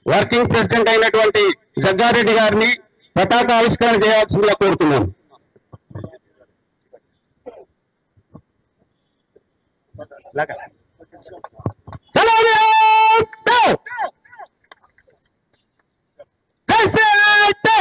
Working president అయినటువంటి జగ్గారెడ్డి గారిని పతాక ఆవిష్కరణ చేయాల్సిందిగా కోరుతున్నాను సలాం! कैसे आते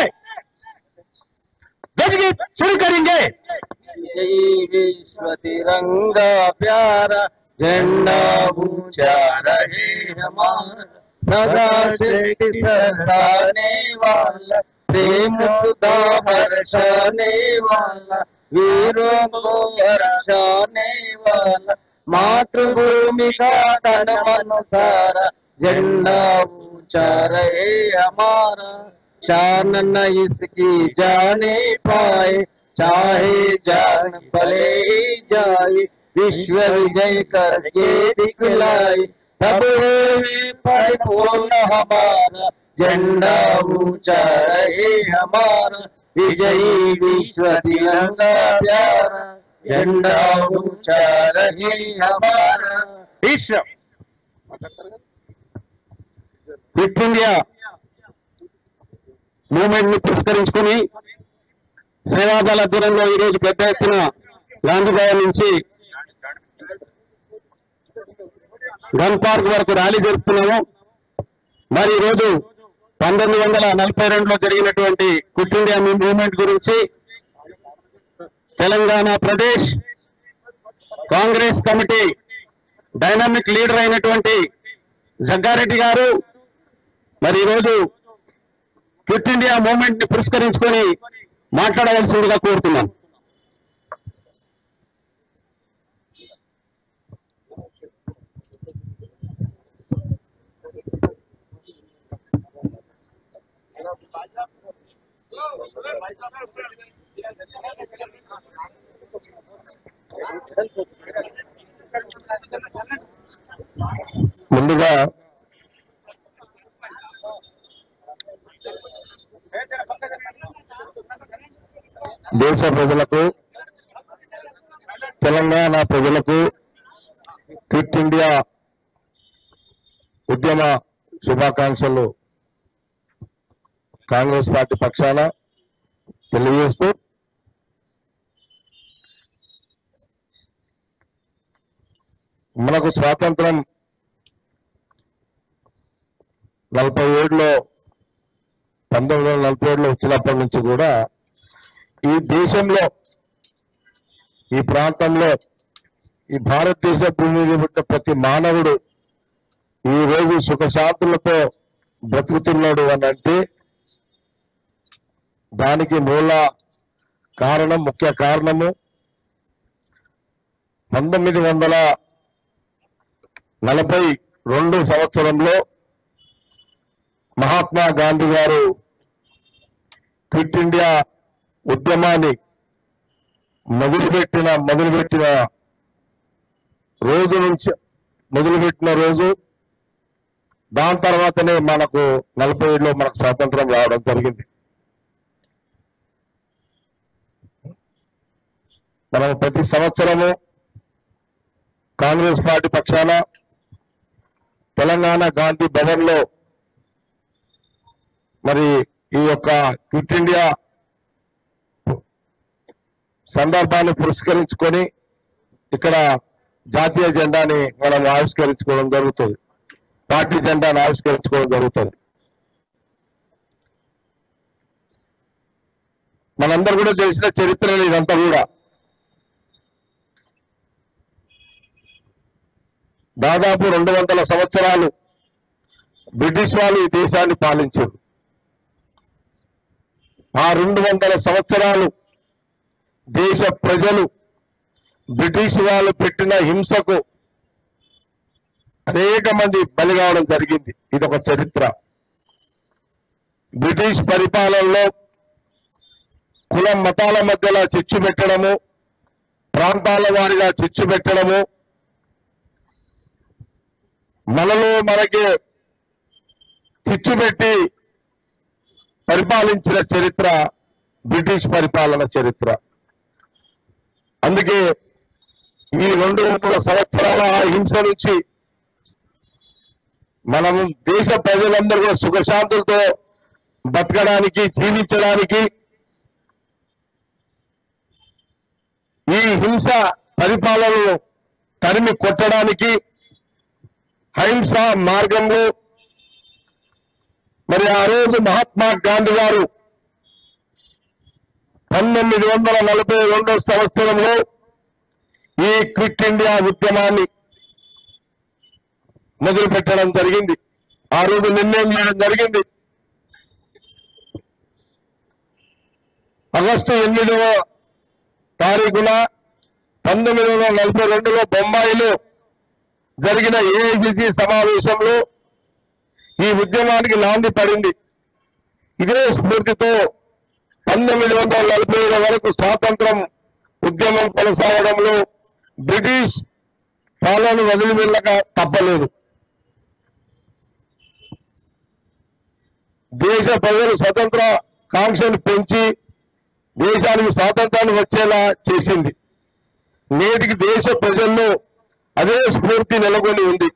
गजगीत शुरू करेंगे जय विश्व तिरंगा प्यारा झंडा ऊंचा रहे हमारा सदा शक्ति सरसाने वाला प्रेम खुदा बरसाने वाला वीरों को बरसाने वाला मातृभूमि का तन मन सारा झंडा ऊंचा रहे हमारा शान न इसकी जाने पाए चाहे जान भले ही जाए विश्व विजय करके दिखलाए तब होवे परिपूर्ण हमारा झंडा ऊंचा रहे हमारा विजयी विश्व तिरंगा प्यारा झंडा ऊंचा रहे हमारा విశ్వ క్విట్ ఇండియా మూవ్మెంట్ ని పురస్కరించుకుని సేవాదళ దూరంలో ఈ రోజు పెద్ద ఎత్తున గాంధీభవన్ నుంచి గన్ పార్క్ వరకు ర్యాలీ జరుపుతున్నాము మరి ఈ రోజు పంతొమ్మిది వందల నలభై రెండులో జరిగినటువంటి క్విట్ ఇండియా మూవ్మెంట్ గురించి Telangana Pradesh Congress committee dynamic leader అయినటువంటి జగ్గారెడ్డి గారు మరి ఈరోజు క్విట్ ఇండియా మూవ్మెంట్ ని పురస్కరించుకొని మాట్లాడవలసిందిగా కోరుతున్నాను ముందుగా దేశ ప్రజలకు తెలంగాణ ప్రజలకు క్విట్ ఇండియా ఉద్యమ శుభాకాంక్షలు కాంగ్రెస్ పార్టీ పక్షాన తెలియజేస్తూ మనకు స్వాతంత్రం నలభై ఏడులో పంతొమ్మిది వందల నలభై ఏడులో వచ్చినప్పటి నుంచి కూడా ఈ దేశంలో ఈ ప్రాంతంలో ఈ భారతదేశ భూమి మీద పుట్టిన ప్రతి మానవుడు ఈ రోజు సుఖశాంతులతో బ్రతుకుతున్నాడు అని అంటే దానికి మూల కారణం ముఖ్య కారణము పంతొమ్మిది వందల నలభై రెండు సంవత్సరంలో మహాత్మా గాంధీ గారు క్విట్ ఇండియా ఉద్యమాన్ని మొదలుపెట్టిన మొదలుపెట్టిన రోజు నుంచి మొదలుపెట్టిన రోజు దాని తర్వాతనే మనకు నలభై ఏడులో మనకు స్వాతంత్రం రావడం జరిగింది మనం ప్రతి సంవత్సరము కాంగ్రెస్ పార్టీ పక్షాన తెలంగాణ గాంధీ భవన్ లో మరి ఈ యొక్క క్విట్ ఇండియా సందర్భాన్ని పురస్కరించుకొని ఇక్కడ జాతీయ జెండాని మనం ఆవిష్కరించుకోవడం జరుగుతుంది పార్టీ జెండాను ఆవిష్కరించుకోవడం జరుగుతుంది మనందరూ కూడా తెలిసిన చరిత్ర ఇదంతా కూడా దాదాపు రెండు వందల సంవత్సరాలు బ్రిటిష్ వాళ్ళు ఈ దేశాన్ని పాలించారు ఆ రెండు వందల సంవత్సరాలు దేశ ప్రజలు బ్రిటిష్ వాళ్ళు పెట్టిన హింసకు అనేక మంది బలి కావడం జరిగింది ఇది ఒక చరిత్ర బ్రిటిష్ పరిపాలనలో కుల మతాల మధ్యలో చిచ్చు పెట్టడము ప్రాంతాల వారిగా చిచ్చు పెట్టడము మనలో మనకి చిచ్చు పెట్టి పరిపాలించిన చరిత్ర బ్రిటిష్ పరిపాలన చరిత్ర అందుకే ఈ రెండు వందల సంవత్సరాల హింస నుంచి మనము దేశ ప్రజలందరూ కూడా సుఖశాంతులతో బతకడానికి జీవించడానికి ఈ హింస పరిపాలనను తరిమి కొట్టడానికి అహింస మార్గంలో మరి ఆ రోజు మహాత్మా గాంధీ గారు పంతొమ్మిది వందల నలభై రెండో సంవత్సరంలో ఈ క్విట్ ఇండియా ఉద్యమాన్ని మొదలు పెట్టడం జరిగింది ఆ రోజు నిర్ణయం చేయడం జరిగింది ఆగస్టు ఎనిమిదవ తారీఖున పంతొమ్మిది వందల నలభై రెండులో బొంబాయిలో జరిగిన ఏఐసిసి సమావేశంలో ఈ ఉద్యమానికి నాంది పడింది ఇదే స్ఫూర్తితో పంతొమ్మిది వందల నలభై ఏడు వరకు స్వాతంత్రం ఉద్యమం కొనసాగడంలో బ్రిటిష్ పాలన వదిలి వెళ్ళక తప్పలేదు దేశ ప్రజలు స్వతంత్ర కాంక్షను పెంచి దేశానికి స్వాతంత్రాన్ని వచ్చేలా చేసింది నేటికి దేశ ప్రజల్లో అదే స్ఫూర్తి నెలకొని ఉంది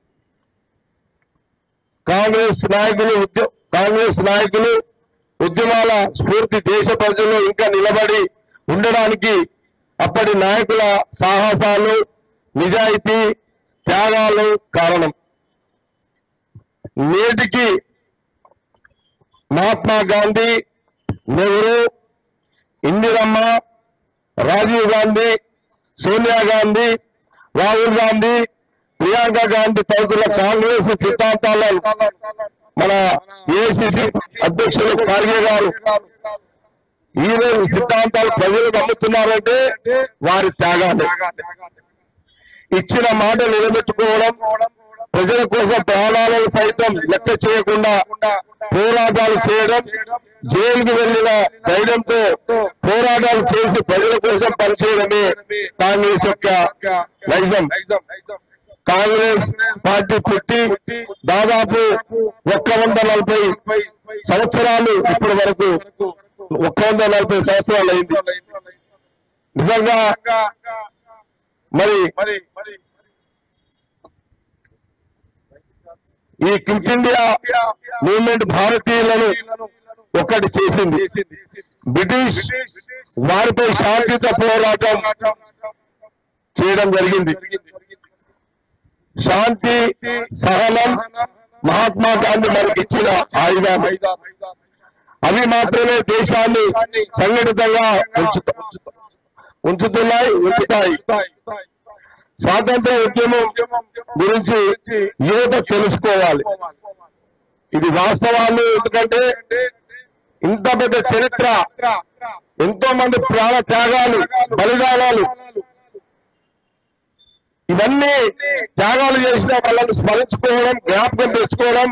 కాంగ్రెస్ నాయకులు ఉద్య కాంగ్రెస్ నాయకులు ఉద్యమాల స్ఫూర్తి దేశ ప్రజల్లో ఇంకా నిలబడి ఉండడానికి అప్పటి నాయకుల సాహసాలు నిజాయితీ త్యాగాలు కారణం నేటికి మహాత్మా గాంధీ నెహ్రూ ఇందిరమ్మ రాజీవ్ గాంధీ సోనియా గాంధీ రాహుల్ గాంధీ ప్రియాంక గాంధీ తదితరుల కాంగ్రెస్ సిద్ధాంతాలను మన ఏసీసీ అధ్యక్షులు ఖార్గే గారు ఈ రోజు సిద్ధాంతాలు ప్రజలు నమ్ముతున్నారంటే వారి త్యాగాలు ఇచ్చిన మాట నిలబెట్టుకోవడం ప్రజల కోసం ప్రాణాలను సైతం లెక్క చేయకుండా పోరాటాలు చేయడం జైలుకు వెళ్లిన ధైర్యంతో పోరాటాలు చేసి ప్రజల కోసం పనిచేయడమే కాంగ్రెస్ యొక్క నైజం కాంగ్రెస్ పార్టీ పుట్టి దాదాపు ఒక్క వంద నలభై సంవత్సరాలు ఇప్పటి వరకు ఒక్క వంద నలభై సంవత్సరాలు అయింది నిజంగా మరి ఈ క్విట్ ఇండియా మూవ్మెంట్ భారతీయులను ఒక్కటి చేసింది బ్రిటిష్ వారిపై శాంతియుత పోరాటం చేయడం జరిగింది శాంతి సహనం మహాత్మా గాంధీ మనకి ఇచ్చిన ఆయుధాలు అవి మాత్రమే దేశాన్ని సంఘటితంగా ఉంచుత- ఉంచుత- ఉంచుతున్నాయి ఉంచుతాయి స్వాతంత్ర ఉద్యమం గురించి యువత తెలుసుకోవాలి ఇది వాస్తవాలు ఎందుకంటే ఇంత పెద్ద చరిత్ర ఎంతో మంది ప్రాణ త్యాగాలు బలిదానాలు ఇవన్నీ త్యాగాలు చేసిన వాళ్ళని స్మరించుకోవడం జ్ఞాపకం తెచ్చుకోవడం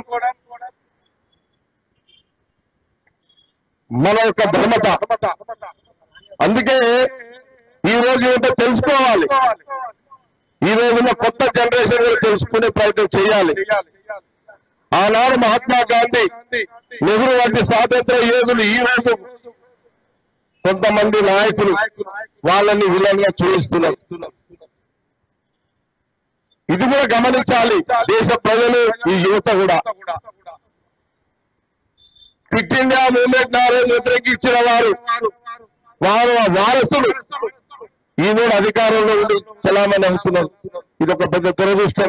మన యొక్క ధర్మత అందుకే ఈ రోజు ఏంటో తెలుసుకోవాలి ఈ రోజున కొత్త జనరేషన్ కూడా తెలుసుకునే ప్రయత్నం చేయాలి ఆనాడు మహాత్మా గాంధీ నెహ్రూ వంటి స్వాతంత్ర యోధులు ఈ రోజు కొంతమంది నాయకులు వాళ్ళని విలన్గా చూపిస్తున్నారు ఇది కూడా గమనించాలి దేశ ప్రజలు ఈ యువత కూడా క్విట్ ఇండియా మూవ్మెంట్ ఆ రోజు వ్యతిరేకించిన వారు వారు వారసులు ఈనాడు అధికారంలో ఉండి చలామణి అవుతున్నారు ఇది ఒక పెద్ద దురదృష్టం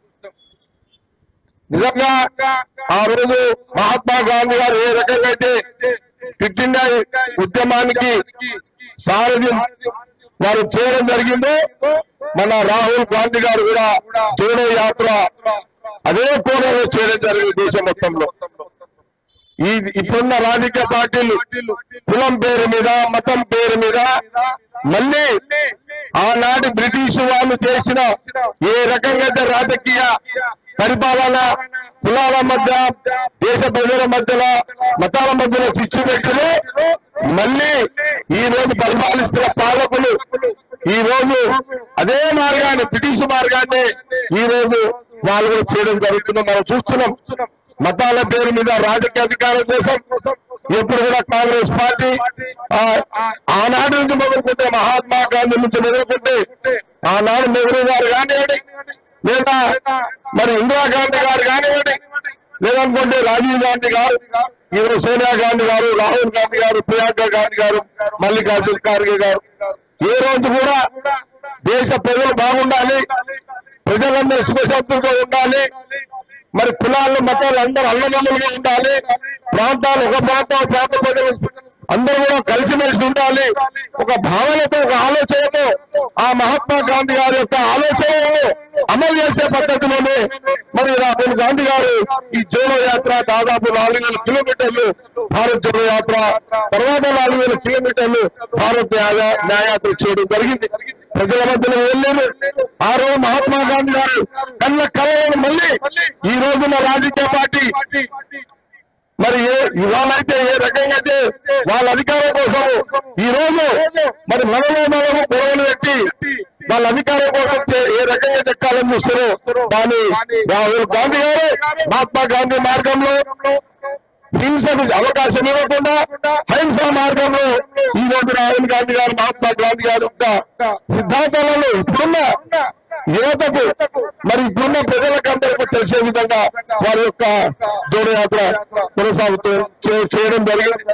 నిజంగా ఆ రోజు మహాత్మా గాంధీ గారు ఏ రకంగా అయితే క్విట్ ఇండియా ఉద్యమానికి సారథ్యం వారు చేయడం జరిగిందో మన రాహుల్ గాంధీ గారు కూడా జోడో యాత్ర అదే కోణంలో చేయడం జరిగింది దేశం మొత్తంలో ఈ ఇప్పుడున్న రాజకీయ పార్టీలు కులం పేరు మీద మతం పేరు మీద మళ్ళీ ఆనాటి బ్రిటిష్ వాళ్ళు చేసిన ఏ రకంగా అయితే రాజకీయ పరిపాలన కులాల మధ్య దేశ ప్రజల మధ్యలో మతాల మధ్యలో చిచ్చు పెట్టిన మళ్ళీ ఈ రోజు పరిపాలిస్తున్న పాలకులు ఈ రోజు అదే మార్గాన్ని బ్రిటిష్ మార్గాన్ని ఈ రోజు వాళ్ళు కూడా చేయడం జరుగుతుందో మనం చూస్తున్నాం మతాల పేరు మీద రాజకీయ అధికారం కోసం ఎప్పుడు కూడా కాంగ్రెస్ పార్టీ ఆ- ఆనాడు నుంచి మొదలుకుంటే మహాత్మా గాంధీ నుంచి మొదలుకుంటే ఆనాడు నెహ్రూ గారు కానివ్వండి లేదా మరి ఇందిరాగాంధీ గారు కానివ్వండి లేదనుకుంటే రాజీవ్ గాంధీ గారు ఈరోజు సోనియా గాంధీ గారు రాహుల్ గాంధీ గారు ప్రియాంక గాంధీ గారు మల్లికార్జున ఖార్గే గారు ఏ రోజు కూడా దేశ ప్రజలు బాగుండాలి ప్రజలందరూ సుఖశాంతులుగా ఉండాలి మరి కులాలు మతాలు అందరూ అన్నదమ్ములుగా ఉండాలి ప్రాంతాలు ఒక ప్రాంతం ప్రాంత ప్రజలు అందరూ కూడా కలిసిమెలిసి ఉండాలి ఒక భావనతో ఒక ఆలోచనతో ఆ మహాత్మా గాంధీ గారి యొక్క ఆలోచనలను అమలు చేసే పద్ధతిలోనే మరి రాహుల్ గాంధీ గారు ఈ జోడో యాత్ర దాదాపు నాలుగు వేల కిలోమీటర్లు భారత్ జోడో యాత్ర తర్వాత నాలుగు వేల కిలోమీటర్లు భారత్ న్యాయ- న్యాయయాత్ర చేయడం జరిగింది ప్రజల మధ్యలో వెళ్ళారు ఆ రోజు మహాత్మా గాంధీ గారు కన్న కళలను మళ్ళీ ఈ రోజున రాజకీయ పార్టీ మరి ఏ ఇవాళైతే ఏ రకంగా అయితే వాళ్ళ అధికారం కోసం ఈ రోజు మరి మనలో మనము గొడవలు పెట్టి వాళ్ళ అధికారం కోసం చే- ఏ రకంగా చెక్కాలని చూస్తారో దాని రాహుల్ గాంధీ గారు మహాత్మా గాంధీ మార్గంలో హింసకు అవకాశం ఇవ్వకుండా అహింస మార్గంలో ఈ రోజు రాహుల్ గాంధీ గారు మహాత్మా గాంధీ గారి యొక్క సిద్ధాంతాలను ఇప్పుడున్న యువతకు మరి ఇప్పుడున్న ప్రజలకు అందరికీ తెలిసే విధంగా వారి యొక్క జోడయాత్ర కొనసాగుతూ చే- చేయడం జరిగింది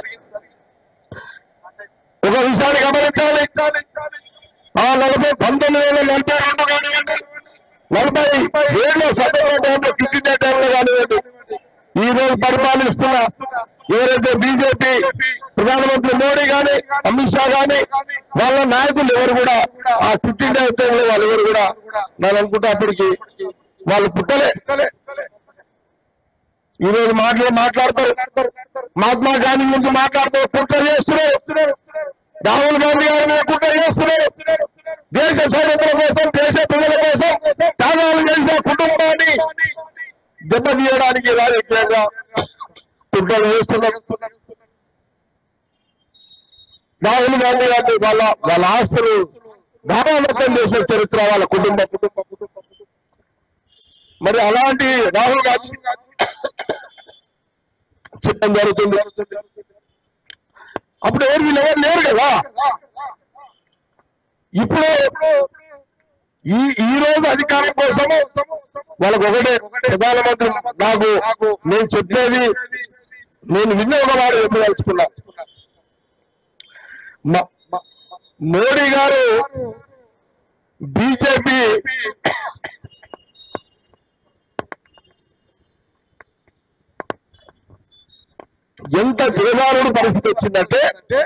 ఒక విషయాన్ని గమనించాలి ఆ నలభై పంతొమ్మిది వేల నలభై రెండు కానివ్వండి నలభై ఏళ్ళ స్వతంత్ర టైంలో కింద టైంలో కానివ్వండి ఈ రోజు పరిపాలిస్తున్న ఎవరైతే బీజేపీ ప్రధానమంత్రి మోడీ గాని అమిత్ షా గాని వాళ్ళ నాయకులు ఎవరు కూడా ఆ ఫిఫ్టీ డేస్ టైంలో వాళ్ళు ఎవరు కూడా నేను అనుకుంటే అప్పటికి వాళ్ళు పుట్టలే ఈ రోజు మాటలు మాట్లాడతారు మహాత్మా గాంధీ గురించి మాట్లాడుతూ కుట్ర చేస్తున్నారు రాహుల్ గాంధీ గారి మీద కుట్ర చేస్తున్నారు దేశ సైనికుల కోసం దేశ ప్రజల కోసం త్యాగాలు చేసిన కుటుంబాన్ని దెబ్బతీయడానికి రాజకీయంగా కుట్రలు చేస్తున్నారు రాహుల్ గాంధీ గారిని వాళ్ళ వాళ్ళ ఆస్తులు దారామతం చేసిన చరిత్ర వాళ్ళ కుటుంబ కుటుంబ కుటుంబ మరి అలాంటి రాహుల్ గాంధీ చెప్పడం జరుగుతుంది అప్పుడు ఎవరు వీళ్ళు ఎవరు లేరు కదా ఇప్పుడు ఈ ఈ రోజు అధికారం కోసం వాళ్ళకు ఒకటే ప్రధానమంత్రి నాకు నేను చెప్పేది నేను విన్న ఒక మాట చెప్పదలుచుకున్నా మ- మోడీ గారు బీజేపీ ఎంత దిగజారుడు పరిస్థితి వచ్చిందంటే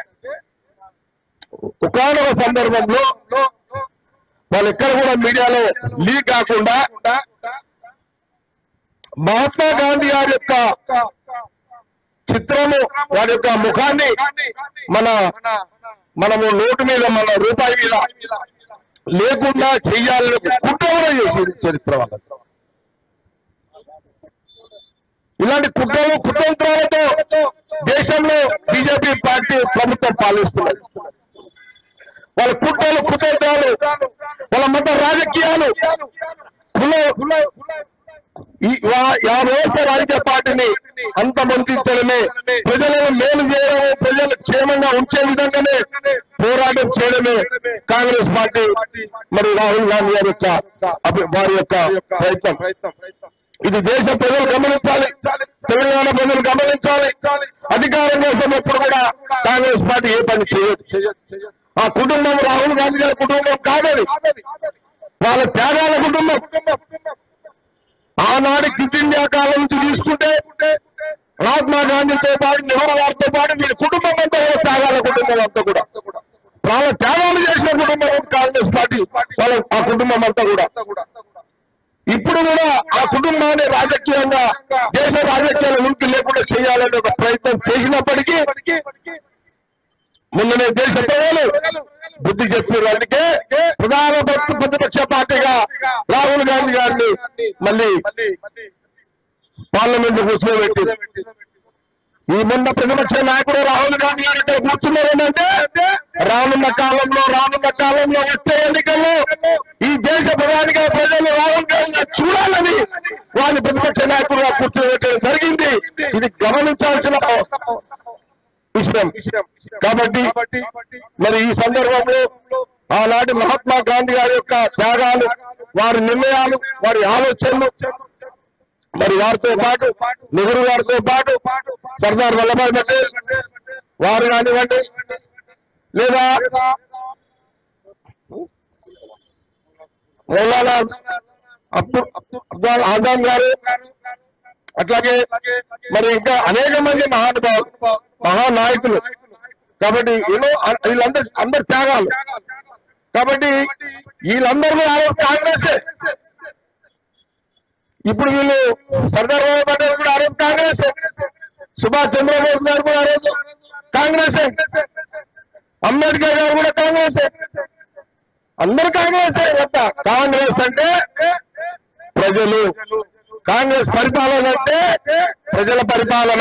ఒకనొక సందర్భంలో వాళ్ళు ఎక్కడ కూడా మీడియాలో లీక్ కాకుండా మహాత్మా గాంధీ గారి యొక్క చిత్రము వారి యొక్క ముఖాన్ని మన మనము నోటు మీద మన రూపాయి మీద లేకుండా చెయ్యాలని కుట్ర కూడా చేసేది చరిత్ర వాళ్ళ ఇలాంటి కుట్రలు కుతంత్రాలతో దేశంలో బీజేపీ పార్టీ ప్రభుత్వం పాలిస్తున్నది వాళ్ళ కుట్రలు కుతంత్రాలు వాళ్ళ మత రాజకీయాలు కుల ఈ వా- ఆ వ్యవస్థ రాజకీయ పార్టీని అంతమొందించడమే ప్రజలను మేలు చేయడమే ప్రజలు క్షేమంగా ఉంచే విధంగానే పోరాటం చేయడమే కాంగ్రెస్ పార్టీ మరి రాహుల్ గాంధీ గారి యొక్క అభి- వారి యొక్క ప్రయత్నం ఇది దేశ ప్రజలు గమనించాలి తెలంగాణ ప్రజలు గమనించాలి అధికారం కోసం ఎప్పుడు కూడా కాంగ్రెస్ పార్టీ ఏ పని చేయదు ఆ కుటుంబం రాహుల్ గాంధీ గారి కుటుంబం కాదని వాళ్ళ త్యాగాల కుటుంబం ఆనాడు క్విట్ ఇండియా కాలం నుంచి తీసుకుంటే మహాత్మా గాంధీతో పాటు నెహ్రూ గారితో పాటు వీరి కుటుంబం అంతా కూడా త్యాగాల కుటుంబం అంతా కూడా వాళ్ళ త్యాగాలు చేసిన కుటుంబం కాంగ్రెస్ పార్టీ వాళ్ళ ఆ కుటుంబం అంతా కూడా ఇప్పుడు కూడా ఆ కుటుంబాన్ని రాజకీయంగా దేశ రాజకీయాల ఉనికి లేకుండా చేయాలనే ఒక ప్రయత్నం చేసినప్పటికీ మొన్ననే దేశ ప్రజలు బుద్ధి చెప్పారు అందుకే ప్రధాన ప్రతి- ప్రతిపక్ష పార్టీగా రాహుల్ గాంధీ గారిని మళ్ళీ పార్లమెంట్ కూర్చోబెట్టి ఈ మొన్న ప్రతిపక్ష నాయకుడు రాహుల్ గాంధీ గారు ఇక్కడ కూర్చున్నారు ఏంటంటే రానున్న కాలంలో రానున్న కాలంలో వచ్చే ఎన్నికల్లో ఈ దేశ ప్రధానిగా ప్రజలు రాహుల్ గాంధీ గారిని చూడాలని వారిని ప్రతిపక్ష నాయకుడుగా కూర్చోబెట్టడం జరిగింది ఇది గమనించాల్సిన విషయం కాబట్టి మరి ఈ సందర్భంలో ఆనాటి మహాత్మా గాంధీ గారి యొక్క త్యాగాలు వారి నిర్ణయాలు వారి ఆలోచనలు మరి వారితో పాటు నెహ్రూ గారితో పాటు సర్దార్ వల్లభాయ్ పటేల్ వారు కానివ్వండి లేదా మౌలానా అబ్దుల్ అబ్దుల్ ఆజాం గారు అట్లాగే మరి ఇంకా అనేక మంది మహానుభావులు మహానాయకులు కాబట్టి ఎన్నో వీళ్ళందరూ అందరు త్యాగాలు కాబట్టి వీళ్ళందరూ ఆ రోజు కాంగ్రెస్ ఇప్పుడు వీళ్ళు సర్దార్ వల్లభాయ్ పటేల్ కూడా ఆ రోజు కాంగ్రెస్ సుభాష్ చంద్రబోస్ గారు కూడా ఆ రోజు కాంగ్రెస్ అంబేద్కర్ గారు కూడా కాంగ్రెస్ అందరు కాంగ్రెస్ కాంగ్రెస్ అంటే ప్రజలు కాంగ్రెస్ పరిపాలన అంటే ప్రజల పరిపాలన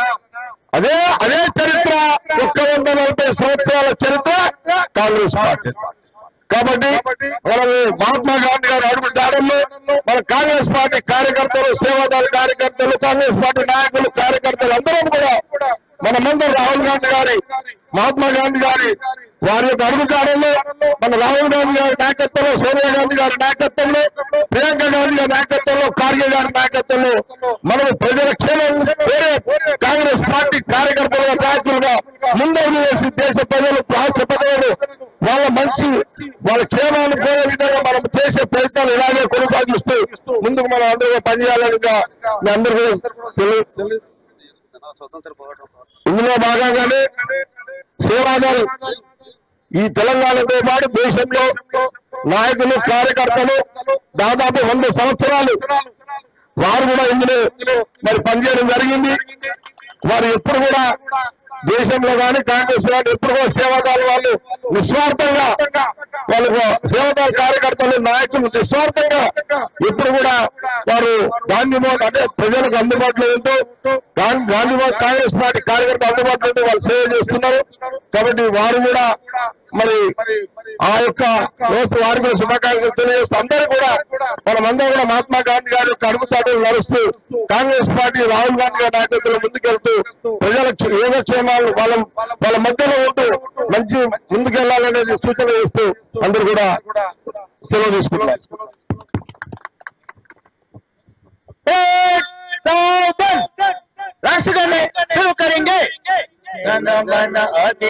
అదే అదే చరిత్ర ఒక్క వంద నలభై సంవత్సరాల చరిత్ర కాంగ్రెస్ పార్టీ కాబట్టి మనము మహాత్మా గాంధీ గారు అడుగు జాడల్లో మన కాంగ్రెస్ పార్టీ కార్యకర్తలు సేవాదార కార్యకర్తలు కాంగ్రెస్ పార్టీ నాయకులు కార్యకర్తలు అందరం కూడా మనమందరం రాహుల్ గాంధీ గారి మహాత్మా గాంధీ గారి వారి యొక్క అడుగు జాడల్లో మన రాహుల్ గాంధీ గారి నాయకత్వంలో సోనియా గాంధీ గారి నాయకత్వంలో ప్రియాంక గాంధీ గారి నాయకత్వంలో ఖార్గే గారి నాయకత్వంలో మనము ప్రజల క్షేమం వేరే కాంగ్రెస్ పార్టీ కార్యకర్తలుగా నాయకులుగా ముందడుగు వేసి దేశ ప్రజలు రాష్ట్ర ప్రజలు వాళ్ళ మంచి వాళ్ళ క్షేమాన్ని కోరే విధంగా మనం చేసే ప్రయత్నాలు ఇలాగే కొనసాగిస్తూ ముందుకు మనం అందరూ పనిచేయాలని ఇంకా మీ అందరూ కూడా తెలి- తెలి- స్వతంత్ర పోరాటం ఇందులో భాగంగానే సేవాదాలు ఈ తెలంగాణతో పాటు దేశంలో నాయకులు కార్యకర్తలు దాదాపు వంద సంవత్సరాలు వారు కూడా ఇందులో మరి పనిచేయడం జరిగింది వారు ఎప్పుడు కూడా దేశంలో కానీ కాంగ్రెస్ వాళ్ళు ఎప్పుడు కూడా సేవాదాలు వాళ్ళు నిస్వార్థంగా వాళ్ళు సేవాదాల కార్యకర్తలు నాయకులు నిస్వార్థంగా ఎప్పుడు కూడా వారు గాంధీ భవన్ అంటే ప్రజలకు అందుబాటులో ఉంటూ గాంధీ గాంధీ భవన్ కాంగ్రెస్ పార్టీ కార్యకర్తలు అందుబాటులో ఉంటూ వాళ్ళు సేవ చేస్తున్నారు కాబట్టి వారు కూడా మరి ఆ యొక్క రోజు వారికి కూడా శుభాకాంక్షలు తెలియజేస్తూ అందరూ కూడా మనమందరం కూడా మహాత్మా గాంధీ గారి యొక్క అడుగుతాటలు నడుస్తూ కాంగ్రెస్ పార్టీ రాహుల్ గాంధీ గారి నాయకత్వంలో ముందుకెళ్తూ ప్రజల క్ష- యోగక్షేమాలు వాళ్ళ వాళ్ళ మధ్యలో ఉంటూ మంచి ముందుకెళ్లాలనేది సూచన చేస్తూ అందరూ కూడా సెలవు తీసుకుంటున్నారు राष्ट्रगान शुरू करेंगे गण मन